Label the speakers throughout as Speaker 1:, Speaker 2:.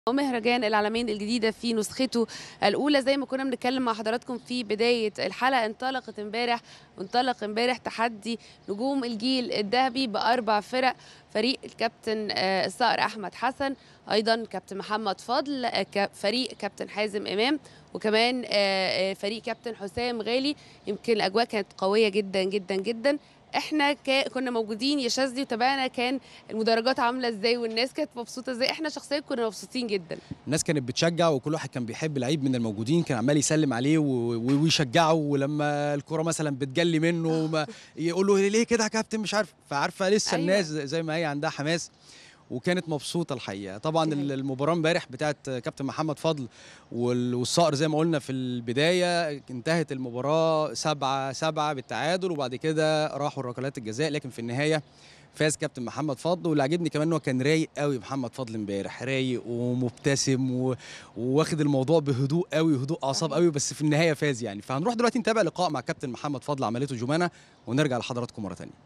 Speaker 1: ومهرجان العالمين الجديدة في نسخته الأولى زي ما كنا بنتكلم مع حضراتكم في بداية الحلقة انطلقت امبارح انطلق امبارح تحدي نجوم الجيل الذهبي بأربع فرق فريق الكابتن آه، الصقر أحمد حسن أيضا كابتن محمد فضل آه، ك- فريق كابتن حازم إمام وكمان آه، آه، فريق كابتن حسام غالي يمكن الأجواء كانت قوية جدا جدا جدا احنا كا- كنا موجودين يا شاذلي وتابعنا كان المدرجات عامله ازاي والناس كانت مبسوطه ازاي احنا شخصيا كنا مبسوطين جدا
Speaker 2: الناس كانت بتشجع وكل واحد كان بيحب لعيب من الموجودين كان عمال يسلم عليه و- و- ويشجعه ولما الكرة مثلا بتجلي منه ما يقول له ليه كده يا كابتن مش عارف فعارفه لسه
Speaker 1: أيوة.
Speaker 2: الناس زي ما هي عندها حماس وكانت مبسوطه الحقيقه طبعا
Speaker 1: دي حقيقة.
Speaker 2: ال- المباراه امبارح بتاعت كابتن محمد فضل وال- والصقر زي ما قلنا في البدايه انتهت المباراه سبعة سبعة بالتعادل وبعد كده راحوا ركلات الجزاء لكن في النهايه فاز كابتن محمد فضل واللي عجبني كمان ان هو كان رايق قوي محمد فضل امبارح رايق ومبتسم و... وواخد الموضوع بهدوء قوي وهدوء اعصاب قوي بس في النهايه فاز يعني فهنروح دلوقتي نتابع لقاء مع كابتن محمد فضل عملته جمانه ونرجع لحضراتكم مره ثانيه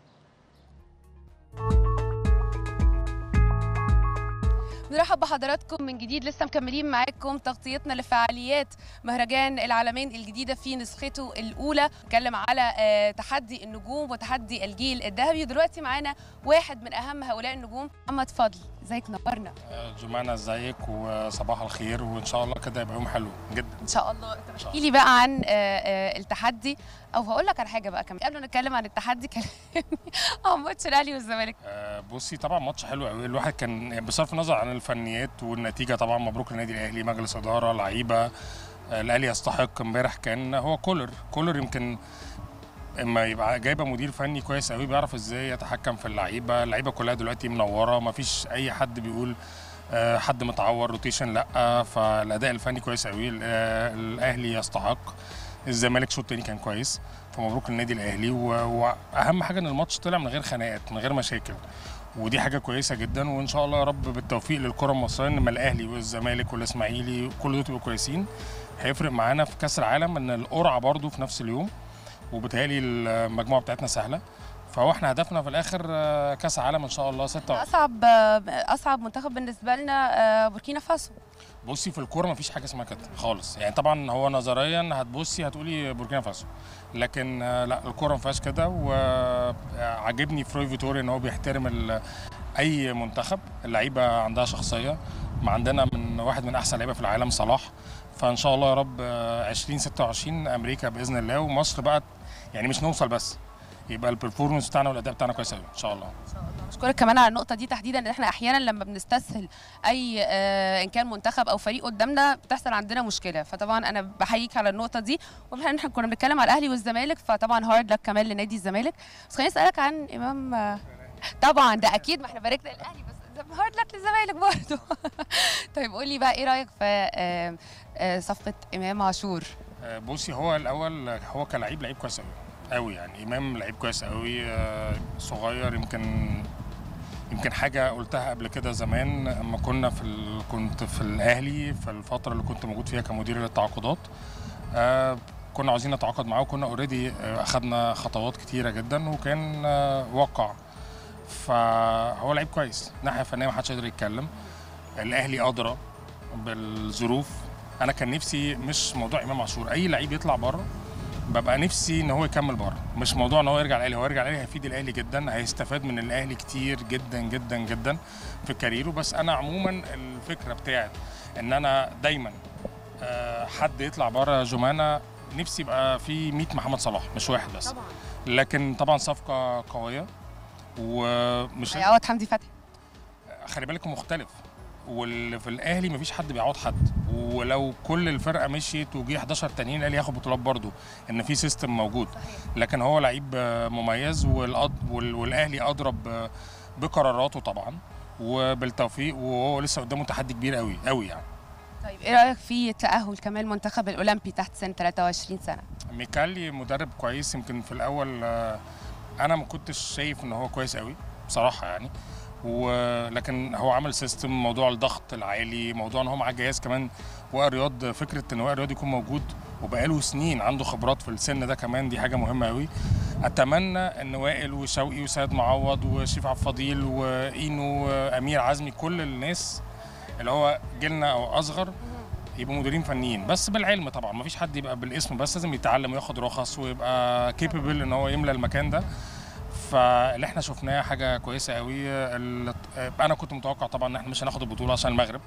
Speaker 1: بنرحب بحضراتكم من جديد لسه مكملين معاكم تغطيتنا لفعاليات مهرجان العالمين الجديده في نسخته الاولى نتكلم على آه، تحدي النجوم وتحدي الجيل الذهبي ودلوقتي معانا واحد من اهم هؤلاء النجوم محمد فضل ازيك نورنا
Speaker 3: جمانة ازيك وصباح الخير وان شاء الله كده يبقى يوم حلو جدا
Speaker 1: ان شاء الله طب احكي لي بقى عن آه، آه، التحدي او هقول لك على حاجه بقى كمان قبل ما نتكلم عن التحدي كلمني عن ماتش الاهلي والزمالك
Speaker 3: آه، بصي طبعا ماتش حلو قوي الواحد كان بصرف النظر عن الفنيات والنتيجه طبعا مبروك للنادي الاهلي مجلس اداره لعيبه آه، الاهلي يستحق امبارح كان هو كولر كولر يمكن اما يبقى جايبه مدير فني كويس قوي بيعرف ازاي يتحكم في اللعيبه اللعيبه كلها دلوقتي منوره ما فيش اي حد بيقول آه، حد متعور روتيشن لا فالاداء الفني كويس قوي ال- آه، الاهلي يستحق الزمالك شوط تاني كان كويس فمبروك للنادي الاهلي و- واهم حاجه ان الماتش طلع من غير خناقات من غير مشاكل ودي حاجه كويسه جدا وان شاء الله يا رب بالتوفيق للكره المصريه ان الاهلي والزمالك والاسماعيلي كل دول يبقوا كويسين هيفرق معانا في كاس العالم ان القرعه برضو في نفس اليوم وبالتالي المجموعه بتاعتنا سهله فهو احنا هدفنا في الاخر آه، كاس عالم ان شاء الله 6
Speaker 1: اصعب آه، اصعب منتخب بالنسبه لنا آه، بوركينا فاسو
Speaker 3: بصي في الكوره مفيش حاجه اسمها كده خالص يعني طبعا هو نظريا هتبصي هتقولي بوركينا فاسو لكن آه، لا الكوره ما فيهاش كده وعجبني فروي فيتوري ان هو بيحترم ال- اي منتخب اللعيبه عندها شخصيه ما عندنا من واحد من احسن لعيبه في العالم صلاح فان شاء الله يا رب آه، 2026 امريكا باذن الله ومصر بقى يعني مش نوصل بس يبقى البرفورمانس بتاعنا والاداء بتاعنا كويس قوي ان شاء الله
Speaker 1: بشكرك كمان على النقطه دي تحديدا ان احنا احيانا لما بنستسهل اي آه، ان كان منتخب او فريق قدامنا بتحصل عندنا مشكله فطبعا انا بحييك على النقطه دي وبما ان احنا كنا بنتكلم على الاهلي والزمالك فطبعا هارد لك كمان لنادي الزمالك بس خليني اسالك عن امام آه، طبعا ده اكيد ما احنا باركنا للاهلي بس ده هارد لك للزمالك برضه طيب قول لي بقى ايه رايك في آه، آه، صفقه امام عاشور
Speaker 3: آه، بصي هو الاول هو كلاعب لعيب كويس قوي قوي يعني امام لعيب كويس قوي آه، صغير يمكن يمكن حاجه قلتها قبل كده زمان اما كنا في ال... كنت في الاهلي في الفتره اللي كنت موجود فيها كمدير للتعاقدات آه، كنا عاوزين نتعاقد معاه وكنا اوريدي اخذنا خطوات كتيره جدا وكان آه، وقع فهو لعيب كويس ناحيه فنيه ما حدش قادر يتكلم الاهلي ادرى بالظروف انا كان نفسي مش موضوع امام عاشور اي لعيب يطلع بره ببقى نفسي ان هو يكمل بره مش موضوع ان هو يرجع الاهلي هو يرجع الاهلي هيفيد الاهلي جدا هيستفاد من الاهلي كتير جدا جدا جدا في كاريره بس انا عموما الفكره بتاعت ان انا دايما آه، حد يطلع بره جمانه نفسي يبقى في 100 محمد صلاح مش واحد بس
Speaker 1: طبعا
Speaker 3: لكن طبعا صفقه قويه ومش
Speaker 1: هيعوض حمدي فتحي
Speaker 3: خلي بالك مختلف واللي في الاهلي مفيش حد بيعوض حد ولو كل الفرقه مشيت وجي 11 تانيين الاهلي ياخد بطولات برضه ان في سيستم موجود لكن هو لعيب آه، مميز والأد- وال- والاهلي اضرب آه، بقراراته طبعا وبالتوفيق وهو لسه قدامه تحدي كبير قوي قوي يعني
Speaker 1: طيب ايه رايك في تاهل كمان المنتخب الاولمبي تحت سن 23 سنه
Speaker 3: ميكالي مدرب كويس يمكن في الاول آه، انا ما كنتش شايف ان هو كويس قوي بصراحه يعني ولكن هو عمل سيستم موضوع الضغط العالي موضوع ان هو معاه جهاز كمان وائل رياض فكره ان وائل رياض يكون موجود وبقاله سنين عنده خبرات في السن ده كمان دي حاجه مهمه قوي اتمنى ان وائل وشوقي وسيد معوض وشريف عبد الفضيل واينو وامير عزمي كل الناس اللي هو جيلنا او اصغر يبقوا مديرين فنيين بس بالعلم طبعا ما فيش حد يبقى بالاسم بس لازم يتعلم وياخد رخص ويبقى كيبل ان هو يملى المكان ده فاللي احنا شفناه حاجه كويسه قوي ال- انا كنت متوقع طبعا ان احنا مش هناخد البطوله عشان المغرب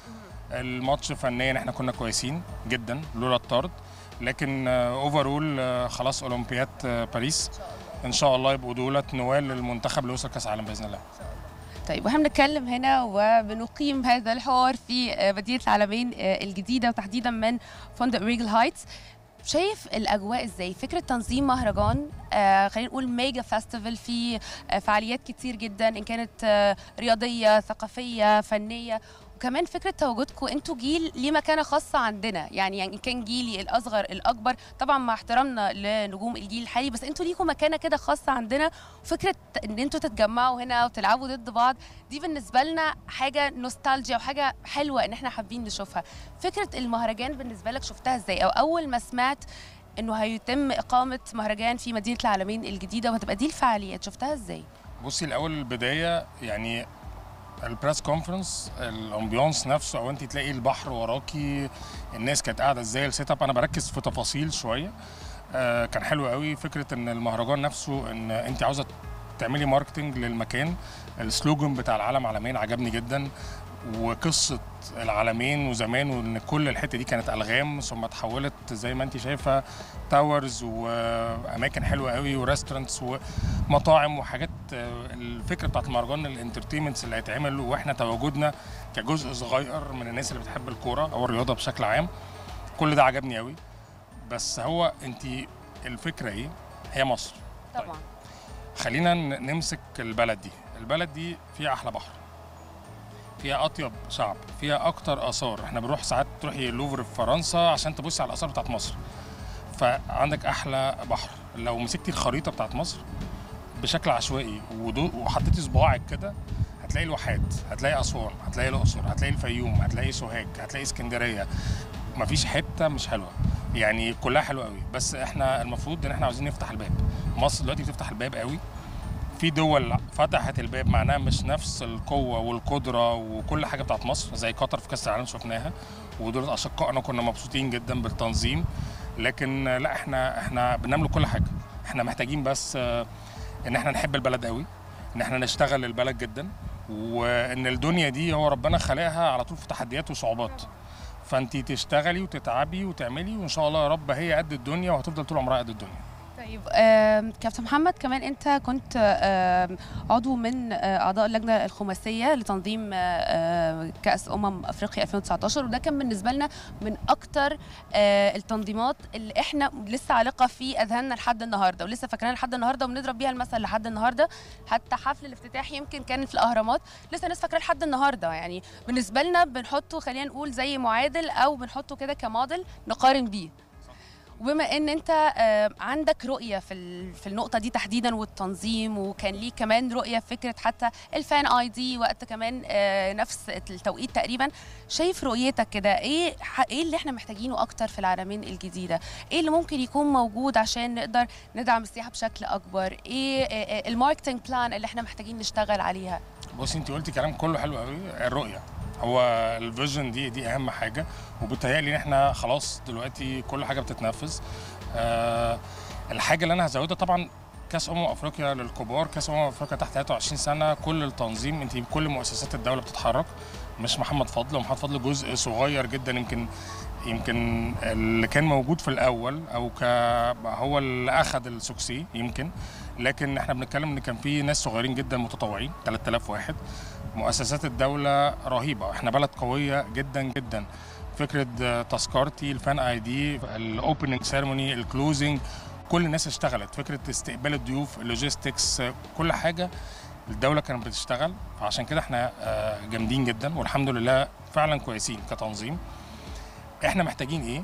Speaker 3: الماتش فنيا احنا كنا كويسين جدا لولا الطرد لكن اوفرول خلاص اولمبياد آه، باريس ان شاء الله يبقوا دولت نوال للمنتخب اللي وصل كاس العالم باذن الله
Speaker 1: طيب واحنا بنتكلم هنا وبنقيم هذا الحوار في آه، مدينه العالمين آه، الجديده وتحديدا من فندق ريجل هايتس شايف الاجواء ازاي فكره تنظيم مهرجان آه خلينا نقول ميجا فيستيفال في آه فعاليات كتير جدا ان كانت آه رياضيه ثقافيه فنيه وكمان فكره تواجدكم انتوا جيل ليه مكانه خاصه عندنا يعني يعني إن كان جيلي الاصغر الاكبر طبعا مع احترامنا لنجوم الجيل الحالي بس انتوا ليكم مكانه كده خاصه عندنا فكره ان انتوا تتجمعوا هنا وتلعبوا ضد بعض دي بالنسبه لنا حاجه نوستالجيا وحاجه حلوه ان احنا حابين نشوفها فكره المهرجان بالنسبه لك شفتها ازاي او اول ما سمعت انه هيتم اقامه مهرجان في مدينه العالمين الجديده وهتبقى دي الفعاليات شفتها ازاي
Speaker 3: بصي الاول البدايه يعني البريس كونفرنس الامبيونس نفسه او انت تلاقي البحر وراكي الناس كانت قاعده ازاي السيت اب انا بركز في تفاصيل شويه آه كان حلو قوي فكره ان المهرجان نفسه ان انت عاوزه تعملي ماركتنج للمكان السلوجن بتاع العالم عالمين عجبني جدا وقصه العالمين وزمان وان كل الحته دي كانت الغام ثم اتحولت زي ما انت شايفه تاورز واماكن حلوه قوي وريستورانتس ومطاعم وحاجات آه، الفكره بتاعت المهرجان الانترتينمنتس اللي هيتعمل واحنا تواجدنا كجزء صغير من الناس اللي بتحب الكوره او الرياضه بشكل عام كل ده عجبني قوي بس هو انت الفكره ايه هي مصر
Speaker 1: طبعا
Speaker 3: خلينا ن- نمسك البلد دي البلد دي فيها احلى بحر فيها اطيب شعب فيها اكتر اثار احنا بنروح ساعات تروحي اللوفر في فرنسا عشان تبصي على الاثار بتاعت مصر فعندك احلى بحر لو مسكتي الخريطه بتاعت مصر بشكل عشوائي ودو- وحطيتي صباعك كده هتلاقي الواحات هتلاقي اسوان هتلاقي الاقصر هتلاقي الفيوم هتلاقي سوهاج هتلاقي اسكندريه مفيش حته مش حلوه يعني كلها حلوه قوي بس احنا المفروض ان احنا عاوزين نفتح الباب مصر دلوقتي بتفتح الباب قوي في دول فتحت الباب معناها مش نفس القوه والقدره وكل حاجه بتاعت مصر زي قطر في كاس العالم شفناها ودول اشقائنا كنا مبسوطين جدا بالتنظيم لكن لا احنا احنا بنملك كل حاجه احنا محتاجين بس آه، ان احنا نحب البلد قوي ان احنا نشتغل البلد جدا وان الدنيا دي هو ربنا خلقها على طول في تحديات وصعوبات فانت تشتغلي وتتعبي وتعملي وان شاء الله يا رب هي قد الدنيا وهتفضل طول عمرها قد الدنيا
Speaker 1: طيب آم، كابتن محمد كمان انت كنت آم، عضو من آه، اعضاء اللجنه الخماسيه لتنظيم آه، آه، كاس امم افريقيا 2019 وده كان بالنسبه لنا من اكتر آه، التنظيمات اللي احنا لسه عالقه في اذهاننا لحد النهارده ولسه فاكرينها لحد النهارده وبنضرب بيها المثل لحد النهارده حتى حفل الافتتاح يمكن كان في الاهرامات لسه الناس فاكراه لحد النهارده يعني بالنسبه لنا بنحطه خلينا نقول زي معادل او بنحطه كده كموديل نقارن بيه وبما ان انت آه، عندك رؤيه في ال- في النقطه دي تحديدا والتنظيم وكان ليك كمان رؤيه في فكره حتى الفان اي دي وقت كمان آه، نفس التوقيت تقريبا شايف رؤيتك كده ايه ح- ايه اللي احنا محتاجينه اكتر في العالمين الجديده ايه اللي ممكن يكون موجود عشان نقدر ندعم السياحه بشكل اكبر ايه آه، آه، الماركتنج بلان اللي احنا محتاجين نشتغل عليها
Speaker 3: بصي انت قلتي كلام كله حلو قوي الرؤيه هو الفيجن دي دي اهم حاجه وبتهيألي ان احنا خلاص دلوقتي كل حاجه بتتنفذ آه الحاجه اللي انا هزودها طبعا كاس امم افريقيا للكبار كاس امم افريقيا تحت 23 سنه كل التنظيم انت كل مؤسسات الدوله بتتحرك مش محمد فضل ومحمد فضل جزء صغير جدا يمكن يمكن اللي كان موجود في الاول او ك هو اللي اخذ السوكسي يمكن لكن احنا بنتكلم ان كان في ناس صغيرين جدا متطوعين 3000 واحد مؤسسات الدوله رهيبه احنا بلد قويه جدا جدا فكره آه، تذكرتي الفان اي دي الاوبننج سيرموني الكلوزنج كل الناس اشتغلت فكره استقبال الضيوف اللوجيستكس آه، كل حاجه الدوله كانت بتشتغل فعشان كده احنا آه، جامدين جدا والحمد لله فعلا كويسين كتنظيم احنا محتاجين ايه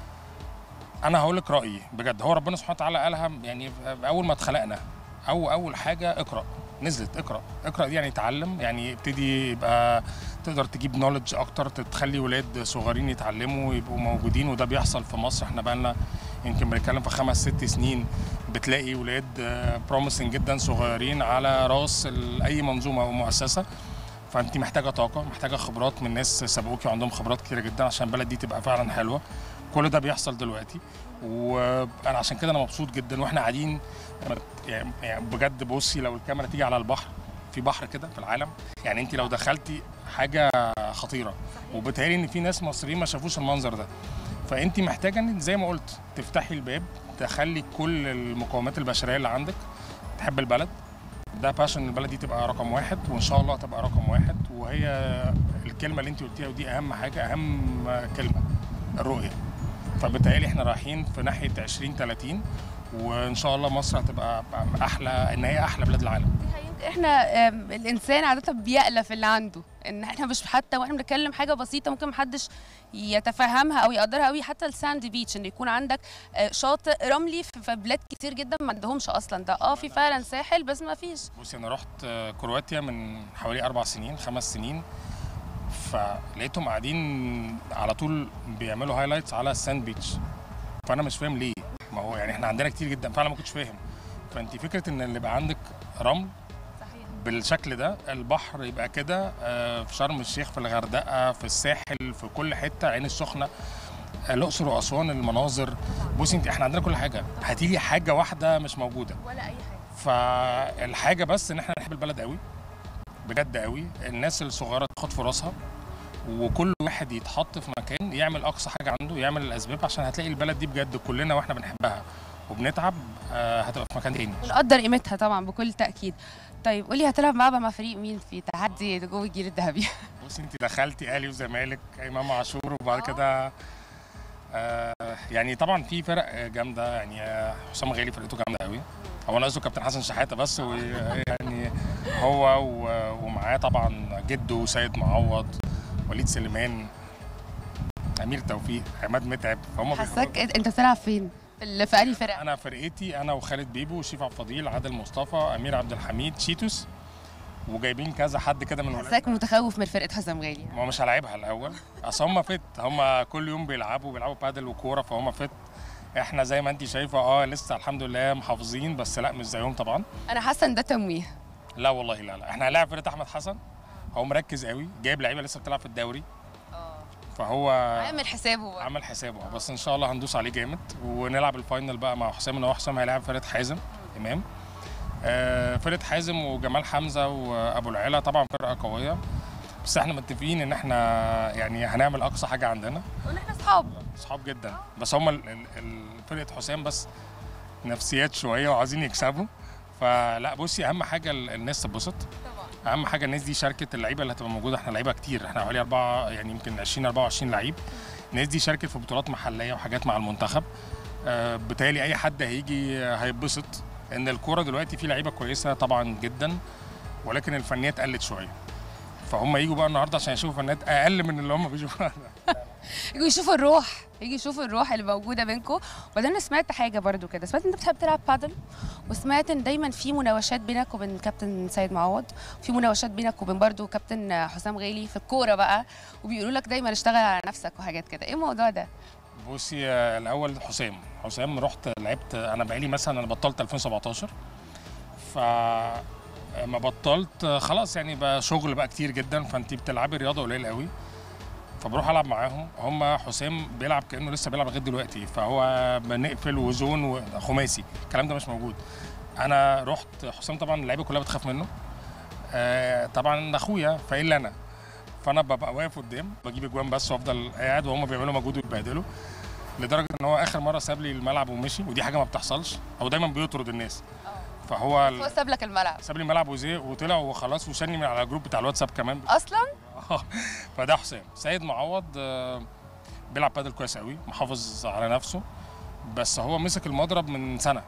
Speaker 3: انا هقول لك رايي بجد هو ربنا سبحانه وتعالى قالها يعني اول ما اتخلقنا او اول حاجه اقرا نزلت اقرا اقرا دي يعني اتعلم يعني ابتدي يبقى تقدر تجيب نولج اكتر تخلي ولاد صغيرين يتعلموا ويبقوا موجودين وده بيحصل في مصر احنا بقالنا يمكن بنتكلم في خمس ست سنين بتلاقي ولاد بروميسنج جدا صغيرين على راس ال- اي منظومه او مؤسسه فانت محتاجه طاقه محتاجه خبرات من ناس سبقوكي وعندهم خبرات كتيره جدا عشان البلد دي تبقى فعلا حلوه كل ده بيحصل دلوقتي وانا عشان كده انا مبسوط جدا واحنا قاعدين يعني يعني بجد بصي لو الكاميرا تيجي على البحر في بحر كده في العالم يعني انت لو دخلتي حاجه خطيره وبتهيألي ان في ناس مصريين ما شافوش المنظر ده فانت محتاجه ان زي ما قلت تفتحي الباب تخلي كل المقومات البشريه اللي عندك تحب البلد ده باشن البلد دي تبقى رقم واحد وان شاء الله تبقى رقم واحد وهي الكلمه اللي انت قلتيها ودي اهم حاجه اهم كلمه الرؤيه فبالتالي احنا رايحين في ناحيه 20 30 وان شاء الله مصر هتبقى احلى ان هي احلى بلاد العالم
Speaker 1: احنا آم، الانسان عاده بيألف اللي عنده ان احنا مش حتى واحنا بنتكلم حاجه بسيطه ممكن محدش يتفهمها او يقدرها قوي حتى الساند بيتش ان يكون عندك آه، شاطئ رملي في في بلاد كتير جدا ما عندهمش اصلا ده اه في فعلا ساحل بس ما فيش
Speaker 3: بصي انا رحت كرواتيا من حوالي اربع سنين خمس سنين فلقيتهم قاعدين على طول بيعملوا هايلايتس على الساند بيتش فانا مش فاهم ليه ما هو يعني احنا عندنا كتير جدا فعلا ما كنتش فاهم فانت فكره ان اللي يبقى عندك رمل
Speaker 1: صحيح
Speaker 3: بالشكل ده البحر يبقى كده آه، في شرم الشيخ في الغردقه في الساحل في كل حته عين السخنه آه، الاقصر واسوان المناظر بصي انت احنا عندنا كل حاجه هتيجي حاجه واحده مش موجوده
Speaker 1: ولا اي حاجه
Speaker 3: فالحاجه بس ان احنا نحب البلد قوي بجد قوي الناس الصغيره تاخد فرصها وكل واحد يتحط في مكان يعمل اقصى حاجه عنده يعمل الاسباب عشان هتلاقي البلد دي بجد كلنا واحنا بنحبها وبنتعب آه، هتبقى في مكان تاني
Speaker 1: ونقدر قيمتها طبعا بكل تاكيد طيب قولي هتلعب مع مع فريق مين في تحدي نجوم الجيل الذهبي
Speaker 3: بصي انت دخلتي اهلي وزمالك امام عاشور وبعد كده آه يعني طبعا في فرق جامده يعني آه، حسام غالي فرقته جامده قوي هو ناقصه كابتن حسن شحاته بس ويعني هو و- ومعاه طبعا جده سيد معوض وليد سليمان امير توفيق عماد متعب فهم
Speaker 1: حاساك انت أنت بتلعب فين في ال- في انهي فرقه
Speaker 3: انا فرقتي انا وخالد بيبو وشيف عبد الفضيل عادل مصطفى امير عبد الحميد شيتوس وجايبين كذا حد كده من ولاد
Speaker 1: حاساك متخوف من فرقه حسام غالي
Speaker 3: ما هو مش هلاعبها الاول اصل هم فت هم كل يوم بيلعبوا بيلعبوا بادل وكوره فهم فت احنا زي ما انت شايفه اه لسه الحمد لله محافظين بس لا مش زيهم طبعا
Speaker 1: انا حاسه ان ده تمويه
Speaker 3: لا والله لا لا احنا هنلاعب فرقه احمد حسن هو مركز قوي جايب لعيبه لسه بتلعب في الدوري فهو
Speaker 1: عامل حسابه بقى.
Speaker 3: عمل حسابه بس ان شاء الله هندوس عليه جامد ونلعب الفاينل بقى مع حسام ان هو حسام هيلاعب فرقه حازم امام آه، فرقه حازم وجمال حمزه وابو العلا طبعا فرقه قويه بس احنا متفقين ان احنا يعني هنعمل اقصى حاجه عندنا
Speaker 1: وان احنا اصحاب
Speaker 3: اصحاب جدا بس هم ال- ال- ال- فرقه حسام بس نفسيات شويه وعايزين يكسبوا فلا بصي اهم حاجه ال- الناس تتبسط
Speaker 1: طبعا
Speaker 3: اهم حاجه الناس دي شاركت اللعيبه اللي هتبقى موجوده احنا لعيبه كتير احنا حوالي اربعه يعني يمكن 20 24 لعيب الناس دي شاركت في بطولات محليه وحاجات مع المنتخب آه، بالتالي اي حد هيجي هيتبسط ان الكوره دلوقتي في لعيبه كويسه طبعا جدا ولكن الفنيات قلت شويه فهم يجوا بقى النهارده عشان يشوفوا فنيات اقل من اللي هم بيشوفوها
Speaker 1: يجوا يشوفوا الروح يجي يشوفوا الروح اللي موجوده بينكم وبعدين انا سمعت حاجه برضو كده سمعت ان انت بتحب تلعب بادل وسمعت ان دايما في مناوشات بينك وبين كابتن سيد معوض في مناوشات بينك وبين برضو كابتن حسام غالي في الكوره بقى وبيقولوا لك دايما اشتغل على نفسك وحاجات كده ايه الموضوع ده
Speaker 3: بصي آه، الاول حسام حسام رحت لعبت انا بقالي مثلا انا بطلت 2017 ف ما بطلت آه، خلاص يعني بقى شغل بقى كتير جدا فانت بتلعبي رياضه قليل قوي فبروح العب معاهم هم حسام بيلعب كانه لسه بيلعب لغايه دلوقتي فهو بنقفل وزون وخماسي الكلام ده مش موجود انا رحت حسام طبعا اللعيبه كلها بتخاف منه آه طبعا اخويا فالا انا فانا ببقى واقف قدام بجيب اجوان بس وافضل قاعد وهم بيعملوا مجهود ويتبهدلوا لدرجه ان هو اخر مره ساب لي الملعب ومشي ودي حاجه ما بتحصلش هو دايما بيطرد الناس فهو ال-
Speaker 1: هو ساب لك الملعب
Speaker 3: ساب لي الملعب وزهق وطلع وخلاص وشالني من على الجروب بتاع الواتساب كمان
Speaker 1: اصلا
Speaker 3: آه، فده حسام سيد معوض آه، بيلعب بادل كويس قوي محافظ على نفسه بس هو مسك المضرب من سنه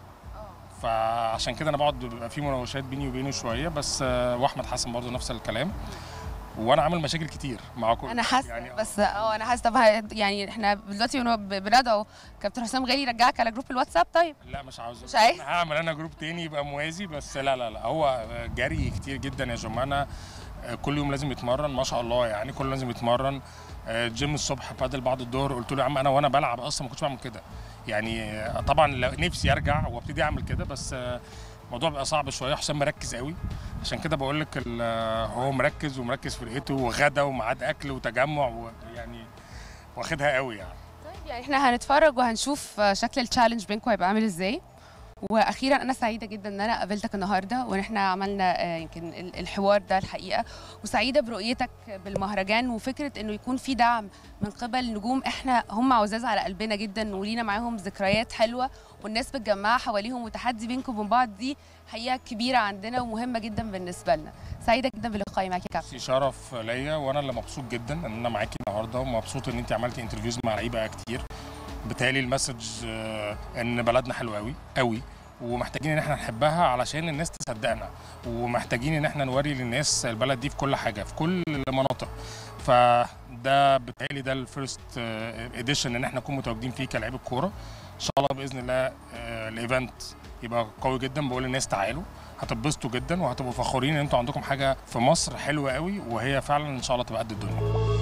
Speaker 3: فعشان كده انا بقعد بيبقى في مناوشات بيني وبينه شويه بس آه، واحمد حسن برضه نفس الكلام وانا عامل مشاكل كتير مع كل
Speaker 1: انا حاسه
Speaker 3: يعني
Speaker 1: بس اه انا حاسه طبعا يعني احنا دلوقتي بن- بندعو كابتن حسام غالي يرجعك على جروب الواتساب طيب
Speaker 3: لا مش عاوز
Speaker 1: مش عايز؟
Speaker 3: أنا هعمل انا جروب تاني يبقى موازي بس لا لا لا هو جري كتير جدا يا جماعه كل يوم لازم يتمرن ما شاء الله يعني كل يوم لازم يتمرن آه، جيم الصبح بادل بعد الظهر قلت له يا عم انا وانا بلعب اصلا ما كنتش بعمل كده يعني آه، طبعا لو- نفسي ارجع وابتدي اعمل كده بس آه، الموضوع بيبقى صعب شويه حسام مركز قوي عشان كده بقول لك ال- هو مركز ومركز فرقته وغدا وميعاد اكل وتجمع ويعني واخدها قوي يعني
Speaker 1: طيب يعني احنا هنتفرج وهنشوف آه، شكل التشالنج بينكم هيبقى عامل ازاي واخيرا انا سعيده جدا ان انا قابلتك النهارده وان احنا عملنا آه، يمكن ال- الحوار ده الحقيقه وسعيده برؤيتك بالمهرجان وفكره انه يكون في دعم من قبل نجوم احنا هم عزاز على قلبنا جدا ولينا معاهم ذكريات حلوه والناس بتجمعها حواليهم وتحدي بينكم وبين بعض دي حقيقه كبيره عندنا ومهمه جدا بالنسبه لنا سعيده جدا بلقائي معاك يا كابتن
Speaker 3: في شرف ليا وانا اللي مبسوط جدا ان انا معاكي النهارده ومبسوط ان انت عملتي انترفيوز مع لعيبه كتير بالتالي المسج آه، ان بلدنا حلوه قوي قوي ومحتاجين ان احنا نحبها علشان الناس تصدقنا ومحتاجين ان احنا نوري للناس البلد دي في كل حاجه في كل المناطق فده بالتالي ده الفيرست اديشن ان احنا نكون متواجدين فيه كلاعيبه كوره ان شاء الله باذن الله آه، الايفنت يبقى قوي جدا بقول للناس تعالوا هتتبسطوا جدا وهتبقوا فخورين ان انتوا عندكم حاجه في مصر حلوه قوي وهي فعلا ان شاء الله تبقى قد الدنيا